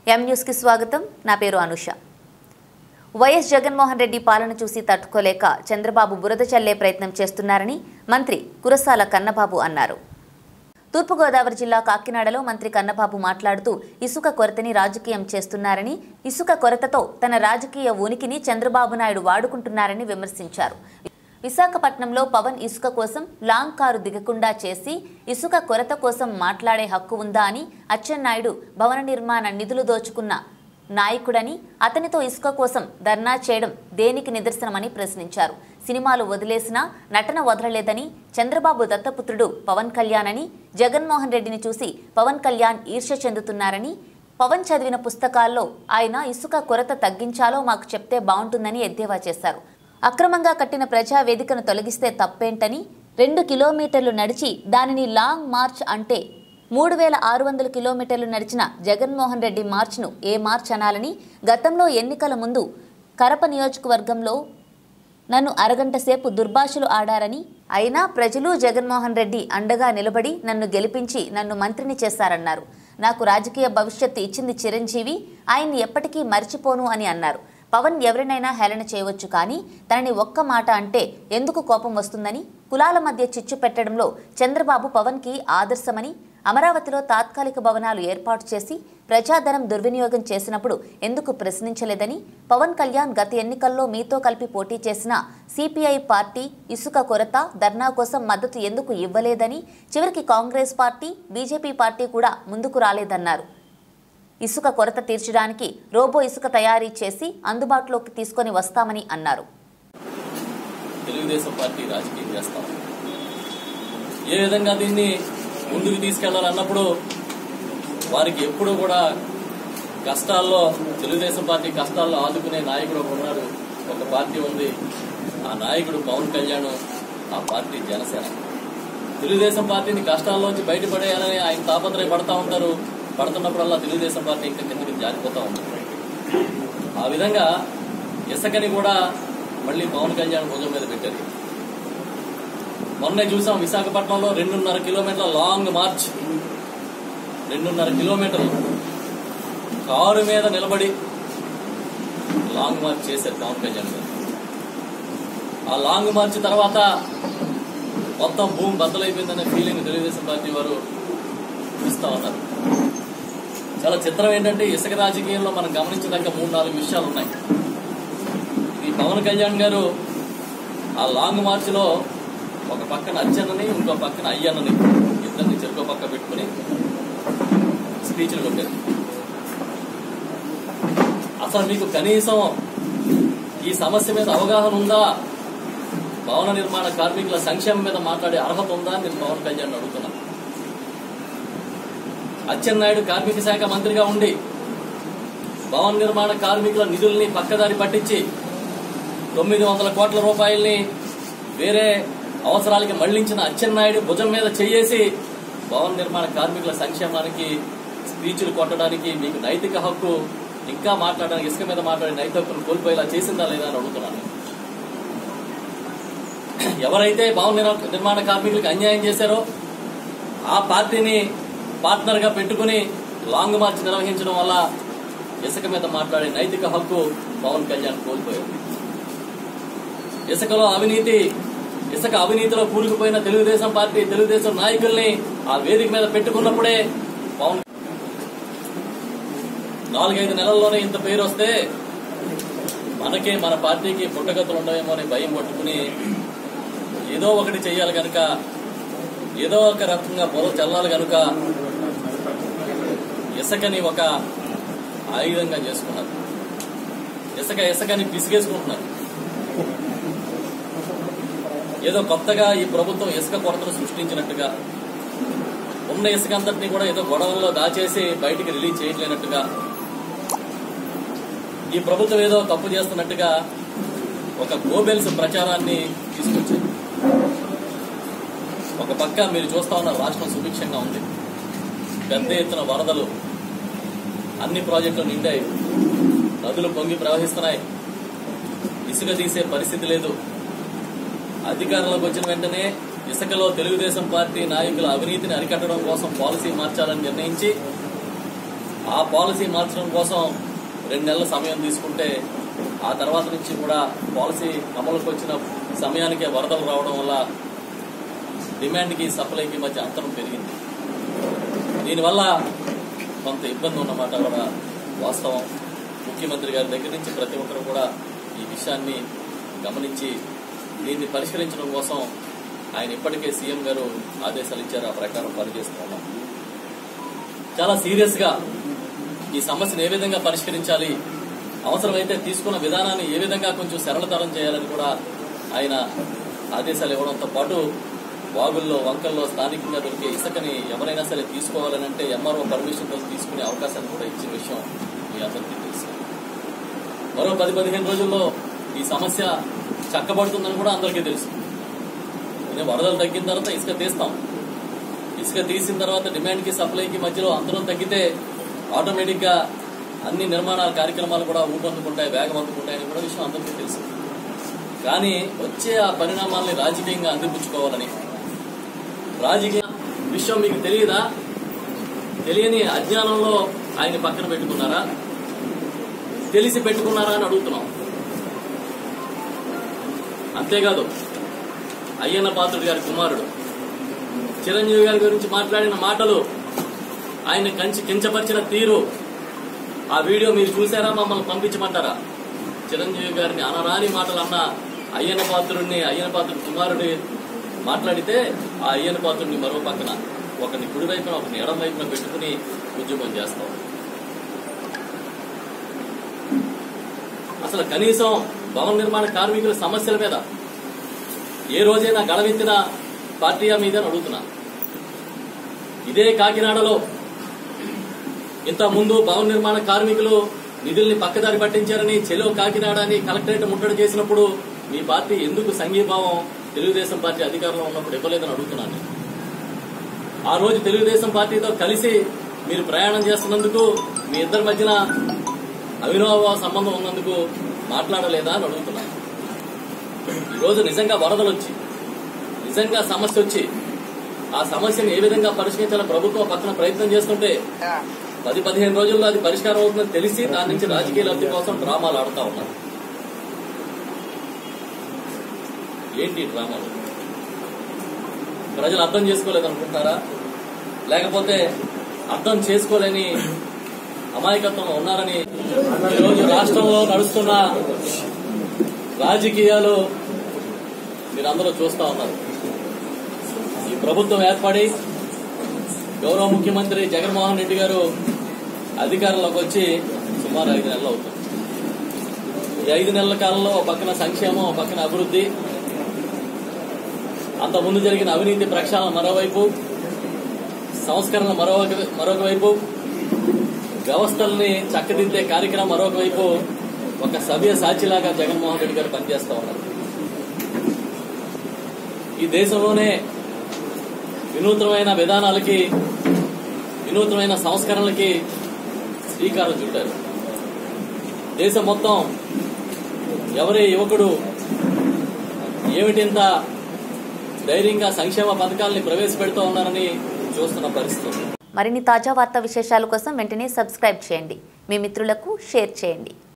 ఎం న్యూస్కి స్వాగతం నా పేరు అనుష వైఎస్ జగన్మోహన్ రెడ్డి పాలన చూసి తట్టుకోలేక చంద్రబాబు బురద చల్లే ప్రయత్నం చేస్తున్నారని మంత్రి కురసాల కన్నబాబు అన్నారు తూర్పుగోదావరి జిల్లా కాకినాడలో మంత్రి కన్నబాబు మాట్లాడుతూ ఇసుక కొరతని రాజకీయం చేస్తున్నారని ఇసుక కొరతతో తన రాజకీయ ఉనికిని చంద్రబాబు నాయుడు వాడుకుంటున్నారని విమర్శించారు విశాఖపట్నంలో పవన్ ఇసుక కోసం లాంగ్ కారు దిగకుండా చేసి ఇసుక కొరత కోసం మాట్లాడే హక్కు ఉందా అని అచ్చెన్నాయుడు భవన నిర్మాణ నిధులు దోచుకున్న నాయకుడని అతనితో ఇసుక కోసం ధర్నా చేయడం దేనికి నిదర్శనమని ప్రశ్నించారు సినిమాలు వదిలేసినా నటన వదలలేదని చంద్రబాబు దత్తపుత్రుడు పవన్ కళ్యాణ్ అని జగన్మోహన్ రెడ్డిని చూసి పవన్ కళ్యాణ్ ఈర్ష్య చెందుతున్నారని పవన్ చదివిన పుస్తకాల్లో ఆయన ఇసుక కొరత తగ్గించాలో మాకు చెప్తే బాగుంటుందని ఎద్దేవా చేశారు అక్రమంగా కట్టిన ప్రజా వేదికను తొలగిస్తే తప్పేంటని రెండు కిలోమీటర్లు నడిచి దానిని లాంగ్ మార్చ్ అంటే మూడు వేల ఆరు వందల కిలోమీటర్లు నడిచిన జగన్మోహన్ రెడ్డి మార్చ్ను ఏ మార్చ్ అనాలని గతంలో ఎన్నికల ముందు కరప నియోజకవర్గంలో నన్ను అరగంట సేపు దుర్భాషలు ఆడారని అయినా ప్రజలు జగన్మోహన్ రెడ్డి అండగా నిలబడి నన్ను గెలిపించి నన్ను మంత్రిని చేశారన్నారు నాకు రాజకీయ భవిష్యత్తు ఇచ్చింది చిరంజీవి ఆయన్ని ఎప్పటికీ మర్చిపోను అని అన్నారు పవన్ ఎవరినైనా హేళన చేయవచ్చు కానీ తనని ఒక్క మాట అంటే ఎందుకు కోపం వస్తుందని కులాల మధ్య చిచ్చు పెట్టడంలో చంద్రబాబు పవన్కి ఆదర్శమని అమరావతిలో తాత్కాలిక భవనాలు ఏర్పాటు చేసి ప్రజాధనం దుర్వినియోగం చేసినప్పుడు ఎందుకు ప్రశ్నించలేదని పవన్ కళ్యాణ్ గత ఎన్నికల్లో మీతో కలిపి పోటీ చేసిన సిపిఐ పార్టీ ఇసుక కొరత ధర్నా కోసం మద్దతు ఎందుకు ఇవ్వలేదని చివరికి కాంగ్రెస్ పార్టీ బీజేపీ పార్టీ కూడా ముందుకు రాలేదన్నారు ఇసుక కొరత తీర్చడానికి రోబో ఇసుక తయారీ చేసి అందుబాటులోకి తీసుకొని వస్తామని అన్నారు తెలుగుదేశం పార్టీ రాజకీయం చేస్తాం ఏ విధంగా దీన్ని ముందుకు తీసుకెళ్లాలన్నప్పుడు వారికి ఎప్పుడు కూడా కష్టాల్లో తెలుగుదేశం పార్టీ కష్టాల్లో ఆదుకునే నాయకుడు ఒకడు ఉన్నాడు ఒక పార్టీ ఉంది ఆ నాయకుడు పవన్ కళ్యాణ్ ఆ పార్టీ జనసేన తెలుగుదేశం పార్టీని కష్టాల్లోంచి బయటపడేయాలని ఆయన తాపత్రయపడతా ఉంటారు పడుతున్నప్పుడల్లా తెలుగుదేశం పార్టీ ఇంకా కిందకి జారిపోతా ఉంటుంది ఆ విధంగా ఇసుకని కూడా మళ్ళీ పవన్ కళ్యాణ్ భుజం మీద పెట్టారు మొన్నే చూసాం విశాఖపట్నంలో రెండున్నర కిలోమీటర్ల లాంగ్ మార్చ్ రెండున్నర కిలోమీటర్లు కారు మీద నిలబడి లాంగ్ మార్చ్ చేశారు పవన్ కళ్యాణ్ గారు ఆ లాంగ్ మార్చ్ తర్వాత మొత్తం భూమి బద్దలైపోయిందనే ఫీలింగ్ తెలుగుదేశం పార్టీ వారు ఇస్తా ఉన్నారు చాలా చిత్రం ఏంటంటే ఇసుక రాజకీయంలో మనం గమనించదగ్గ మూడు నాలుగు విషయాలు ఉన్నాయి ఈ పవన్ కళ్యాణ్ గారు ఆ లాంగ్ మార్చ్ లో ఒక పక్కన అచ్చన్నని ఇంకో పక్కన అయ్యన్నని ఇద్దరిని చెరుకో పక్క పెట్టుకుని స్పీచ్లు కొట్టారు అసలు మీకు కనీసం ఈ సమస్య మీద అవగాహన ఉందా భవన నిర్మాణ కార్మికుల సంక్షేమం మీద మాట్లాడే అర్హత ఉందా అని నేను పవన్ కళ్యాణ్ అడుగుతున్నా అచ్చెన్నాయుడు కార్మిక శాఖ మంత్రిగా ఉండి భవన నిర్మాణ కార్మికుల నిధుల్ని పక్కదారి పట్టించి తొమ్మిది వందల కోట్ల రూపాయల్ని వేరే అవసరాలకి మళ్లించిన అచ్చెన్నాయుడు భుజం మీద చెయ్యేసి భవన నిర్మాణ కార్మికుల సంక్షేమానికి స్పీచ్లు కొట్టడానికి మీకు నైతిక హక్కు ఇంకా మాట్లాడడానికి ఇసుక మీద మాట్లాడే నైతిక హక్కును కోల్పోయేలా చేసిందా లేదా అని అడుగుతున్నాను ఎవరైతే భవన నిర్- నిర్మాణ కార్మికులకు అన్యాయం చేశారో ఆ పార్టీని పార్ట్నర్ గా పెట్టుకుని లాంగ్ మార్చ్ నిర్వహించడం వల్ల ఇసుక మీద మాట్లాడే నైతిక హక్కు పవన్ కళ్యాణ్ కోల్పోయారు ఇసుకలో అవినీతి ఇసుక అవినీతిలో కూరుకుపోయిన తెలుగుదేశం పార్టీ తెలుగుదేశం నాయకుల్ని ఆ వేదిక మీద పెట్టుకున్నప్పుడే పవన్ నాలుగైదు నెలల్లోనే ఇంత పేరు వస్తే మనకే మన పార్టీకి పుట్టగతులు ఉండవేమో అనే భయం పట్టుకుని ఏదో ఒకటి చెయ్యాలి కనుక ఏదో ఒక రకంగా పొల చల్లాలి కనుక ఇసుకని ఒక ఆయుధంగా చేసుకున్నారు ఇసుక ఇసుకని పిసిగేసుకుంటున్నారు ఏదో కొత్తగా ఈ ప్రభుత్వం ఇసుక కొరతను సృష్టించినట్టుగా ఉన్న ఇసుక అంతటిని కూడా ఏదో గొడవల్లో దాచేసి బయటికి రిలీజ్ చేయట్లేనట్టుగా ఈ ప్రభుత్వం ఏదో తప్పు చేస్తున్నట్టుగా ఒక గోబెల్స్ ప్రచారాన్ని తీసుకొచ్చింది ఒక పక్క మీరు చూస్తా ఉన్న రాష్ట్రం సుభిక్షంగా ఉంది పెద్ద ఎత్తున వరదలు అన్ని ప్రాజెక్టులు నిండాయి నదులు పొంగి ప్రవహిస్తున్నాయి ఇసుక తీసే పరిస్థితి లేదు అధికారంలోకి వచ్చిన వెంటనే ఇసుకలో తెలుగుదేశం పార్టీ నాయకుల అవినీతిని అరికట్టడం కోసం పాలసీ మార్చాలని నిర్ణయించి ఆ పాలసీ మార్చడం కోసం రెండు నెలల సమయం తీసుకుంటే ఆ తర్వాత నుంచి కూడా పాలసీ అమలుకి వచ్చిన సమయానికే వరదలు రావడం వల్ల డిమాండ్కి సప్లైకి మధ్య అంతరం పెరిగింది దీనివల్ల కొంత ఇబ్బంది ఉన్నమాట కూడా వాస్తవం ముఖ్యమంత్రి గారి దగ్గర నుంచి ప్రతి ఒక్కరు కూడా ఈ విషయాన్ని గమనించి దీన్ని పరిష్కరించడం కోసం ఆయన ఇప్పటికే సీఎం గారు ఆదేశాలు ఇచ్చారు ఆ ప్రకారం పనిచేస్తూ ఉన్నాం చాలా సీరియస్ గా ఈ సమస్యను ఏ విధంగా పరిష్కరించాలి అవసరమైతే తీసుకున్న విధానాన్ని ఏ విధంగా కొంచెం సరళతరం చేయాలని కూడా ఆయన ఆదేశాలు ఇవ్వడంతో పాటు వాగుల్లో వంకల్లో స్థానికంగా దొరికే ఇసుకని ఎవరైనా సరే తీసుకోవాలని అంటే ఎంఆర్ఓ పర్మిషన్ తో తీసుకునే అవకాశాన్ని కూడా ఇచ్చిన విషయం మీ అందరికీ తెలుసు మరో పది పదిహేను రోజుల్లో ఈ సమస్య చక్కబడుతుందని కూడా అందరికీ తెలుసు ఇదే వరదలు తగ్గిన తర్వాత ఇసుక తీస్తాం ఇసుక తీసిన తర్వాత డిమాండ్ కి సప్లైకి మధ్యలో అంతరం తగ్గితే ఆటోమేటిక్ గా అన్ని నిర్మాణాల కార్యక్రమాలు కూడా ఊపందుకుంటాయి వేగం అందుకుంటాయని కూడా విషయం అందరికీ తెలుసు కానీ వచ్చే ఆ పరిణామాల్ని రాజకీయంగా అందిపుచ్చుకోవాలని రాజకీయ విషయం మీకు తెలియదా తెలియని అజ్ఞానంలో ఆయన పక్కన పెట్టుకున్నారా తెలిసి పెట్టుకున్నారా అని అడుగుతున్నాం అంతేకాదు అయ్యన్న పాత్రుడు గారి కుమారుడు చిరంజీవి గారి గురించి మాట్లాడిన మాటలు ఆయన కంచి కించపరిచిన తీరు ఆ వీడియో మీరు చూసారా మమ్మల్ని పంపించమంటారా చిరంజీవి గారిని అనరాని మాటలు అన్న అయ్యన్న పాత్రుడిని అయ్యన్న పాత్రుడి కుమారుడి మాట్లాడితే ఆ అయ్యన్న పాత్రుడిని మరో పక్కన ఒకరిని కుడి వైపున ఒకరిని ఎడం వైపున పెట్టుకుని ఉద్యమం చేస్తాం అసలు కనీసం భవన నిర్మాణ కార్మికుల సమస్యల మీద ఏ రోజైనా గళవెత్తిన పార్టీయా మీద అని అడుగుతున్నా ఇదే కాకినాడలో ఇంత ముందు భవన నిర్మాణ కార్మికులు నిధుల్ని పక్కదారి పట్టించారని చెలో కాకినాడ అని కలెక్టరేట్ ముట్టడి చేసినప్పుడు మీ పార్టీ ఎందుకు సంఘీభావం తెలుగుదేశం పార్టీ అధికారంలో ఉన్నప్పుడు ఇవ్వలేదని అడుగుతున్నాను నేను. ఆ రోజు తెలుగుదేశం పార్టీతో కలిసి మీరు ప్రయాణం చేస్తున్నందుకు మీ ఇద్దరి మధ్యన అవినోభావ సంబంధం ఉన్నందుకు మాట్లాడలేదా అని అడుగుతున్నాను ఈ రోజు నిజంగా వరదలు వచ్చి నిజంగా సమస్య వచ్చి ఆ సమస్యను ఏ విధంగా పరిష్కరించాలని ప్రభుత్వం పక్కన ప్రయత్నం చేస్తుంటే పది పదిహేను రోజుల్లో అది పరిష్కారం అవుతుందని తెలిసి దాని నుంచి రాజకీయ లబ్ధి కోసం డ్రామాలు ఆడుతా ఉన్నారు ఏంటి ఈ డ్రామాలు ప్రజలు అర్థం చేసుకోలేదనుకుంటారా లేకపోతే అర్థం చేసుకోలేని అమాయకత్వంలో ఉన్నారని ఈరోజు రాష్ట్రంలో నడుస్తున్న రాజకీయాలు మీరందరూ చూస్తా ఉన్నారు ఈ ప్రభుత్వం ఏర్పడి గౌరవ ముఖ్యమంత్రి జగన్మోహన్ రెడ్డి గారు అధికారంలోకి వచ్చి సుమారు ఐదు నెలలు అవుతుంది ఈ ఐదు నెలల కాలంలో ఒక పక్కన సంక్షేమం ఒక పక్కన అభివృద్ధి అంత ముందు జరిగిన అవినీతి ప్రక్షాళన మరోవైపు సంస్కరణ మరొక మరొక వైపు వ్యవస్థల్ని చక్కదిద్దే కార్యక్రమం మరొక వైపు ఒక సభ్య సాక్షిలాగా జగన్మోహన్ రెడ్డి గారు పనిచేస్తా ఉన్నారు ఈ దేశంలోనే వినూత్నమైన విధానాలకి వినూత్నమైన సంస్కరణలకి శ్రీకారం చుట్టారు దేశం మొత్తం ఎవరి యువకుడు ఏమిటింత ధైర్యంగా సంక్షేమ పథకాల్ని ప్రవేశపెడుతూ ఉన్నారని చూస్తున్న పరిస్థితి ఉంది. మరిన్ని తాజా వార్తా విశేషాల కోసం వెంటనే సబ్స్క్రైబ్ చేయండి మీ మిత్రులకు షేర్ చేయండి